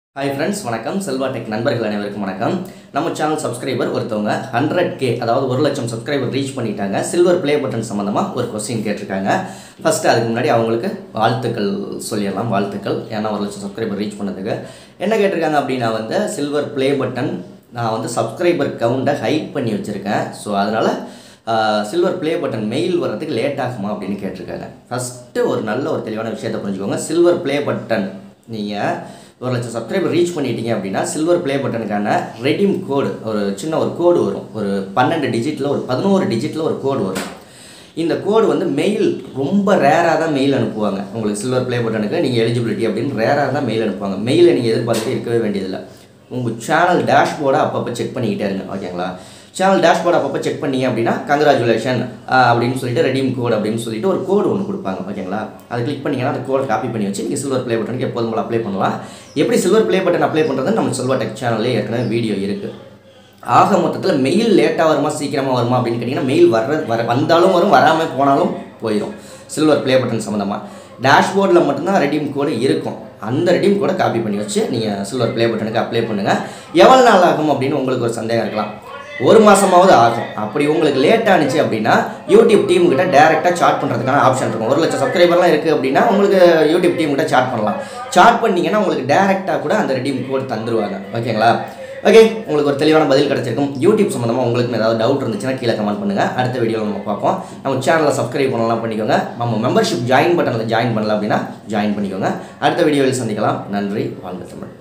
hi friends வணக்கம் Selva tech நண்பர்கள் அனைவருக்கும் வணக்கம் நம்ம சேனல் சப்ஸ்கிரைபர் ஒருத்தவங்க ஹண்ட்ரட் கே அதாவது ஒரு லட்சம் சப்ஸ்கிரைபர் ரீச் பண்ணிட்டாங்க சில்வர் ப்ளே பட்டன் சம்மந்தமாக ஒரு கொஸ்டின் கேட்டிருக்காங்க ஃபஸ்ட்டு அதுக்கு முன்னாடி அவங்களுக்கு வாழ்த்துக்கள் சொல்லிடலாம் வாழ்த்துக்கள் ஏன்னா ஒரு லட்சம் சப்ஸ்கிரைபர் ரீச் பண்ணதுக்கு என்ன கேட்டிருக்காங்க அப்படின்னா வந்து சில்வர் ப்ளே பட்டன் நான் வந்து சப்ஸ்கிரைபர் கவுண்டை ஹைட் பண்ணி வச்சுருக்கேன் ஸோ அதனால் சில்வர் ப்ளே பட்டன் மெயில் வர்றதுக்கு லேட் ஆகுமா அப்படின்னு கேட்டிருக்காங்க ஃபஸ்ட்டு ஒரு நல்ல ஒரு தெளிவான விஷயத்தை புரிஞ்சுக்கோங்க சில்வர் ப்ளே பட்டன் நீங்கள் ஒரு லட்சம் சப்ஸ்கிரைபர் ரீச் பண்ணிட்டீங்க அப்படின்னா சில்வர் ப்ளே பட்டனுக்கான ரெடீம் கோடு ஒரு சின்ன ஒரு கோடு வரும் ஒரு பன்னெண்டு டிஜிட்டில் ஒரு பதினோரு டிஜிட்டில் ஒரு கோடு வரும் இந்த கோடு வந்து மெயில் ரொம்ப ரேராக தான் மெயில் அனுப்புவாங்க உங்களுக்கு சில்வர் ப்ளே பட்டனுக்கு நீங்கள் எலிஜிபிலிட்டி அப்படின்னு ரேராக தான் மெயில் அனுப்புவாங்க மெயிலை நீங்கள் எதிர்பார்த்துட்டு இருக்கவே வேண்டியதில்லை உங்கள் சேனல் டேஷ்போர்டை அப்பப்போ செக் பண்ணிக்கிட்டே இருங்க ஓகேங்களா சேனல் டேஷ்போர்ட் அப்பப்போ செக் பண்ணீங்க அப்படின்னா கங்க்ராச்சுலேஷன் அப்படின்னு சொல்லிட்டு ரெடீம் கோட் அப்படின்னு சொல்லிட்டு ஒரு கோடு ஒன்று கொடுப்பாங்க ஓகேங்களா அதை கிளிக் பண்ணிங்கன்னா அந்த கோட் காப்பி பண்ணி வச்சு நீங்கள் சில்வர் ப்ளே பட்டனுக்கு எப்போதும் போல அப்ளை பண்ணலாம் எப்படி சில்வர் ப்ளே பட்டன் அப்ளை பண்ணுறது நம்ம சில்வர் டெக் சேனல்லே ஏற்கனவே வீடியோ இருக்குது ஆக மொத்தத்தில் மெயில் லேட்டாக வருமா சீக்கிரமாக வருமா அப்படின்னு கேட்டிங்கன்னா மெயில் வர்ற வர வந்தாலும் வரும் வராமல் போனாலும் போயிடும் சில்வர் ப்ளே பட்டன் சம்மந்தமாக டேஷ்போர்டில் மட்டும்தான் ரெடீம் கோடு இருக்கும் அந்த ரெடீம் கோடை காப்பி பண்ணி வச்சு நீங்கள் சில்வர் ப்ளே பட்டனுக்கு அப்ளை பண்ணுங்கள் எவ்வளோ நாள் ஆகும் அப்படின்னு உங்களுக்கு ஒரு சந்தேகம் இருக்கலாம் ஒரு மாதமாவது ஆகும் அப்படி உங்களுக்கு லேட் ஆனிச்சு அப்படின்னா யூடியூப் டீம் கிட்ட டேரெக்டாக சாட் பண்ணுறதுக்கான ஆப்ஷன் இருக்கும் ஒரு லட்சம் சப்ஸ்கிரைபர்லாம் இருக்குது அப்படின்னா உங்களுக்கு யூடியூப் டீம் கிட்ட சாட் பண்ணலாம் சாட் பண்ணிங்கன்னா உங்களுக்கு டேரெக்டாக கூட அந்த ரெடீம் கோட் தந்துருவாங்க ஓகேங்களா ஓகே உங்களுக்கு ஒரு தெளிவான பதில் கிடச்சிருக்கும் யூடியூப் சம்மந்தமாக உங்களுக்கு ஏதாவது டவுட் இருந்துச்சுன்னா கீழே கமெண்ட் பண்ணுங்கள் அடுத்த வீடியோவில் நம்ம பார்ப்போம் நம்ம சேனலை சப்ஸ்கிரைப் பண்ணலாம் பண்ணிக்கோங்க நம்ம மெம்பர்ஷிப் ஜாயின் பட்டனில் ஜாயின் பண்ணல அப்படின்னா ஜாயின் பண்ணிக்கோங்க அடுத்த வீடியோவில் சந்திக்கலாம் நன்றி வாழ்க தமிழ்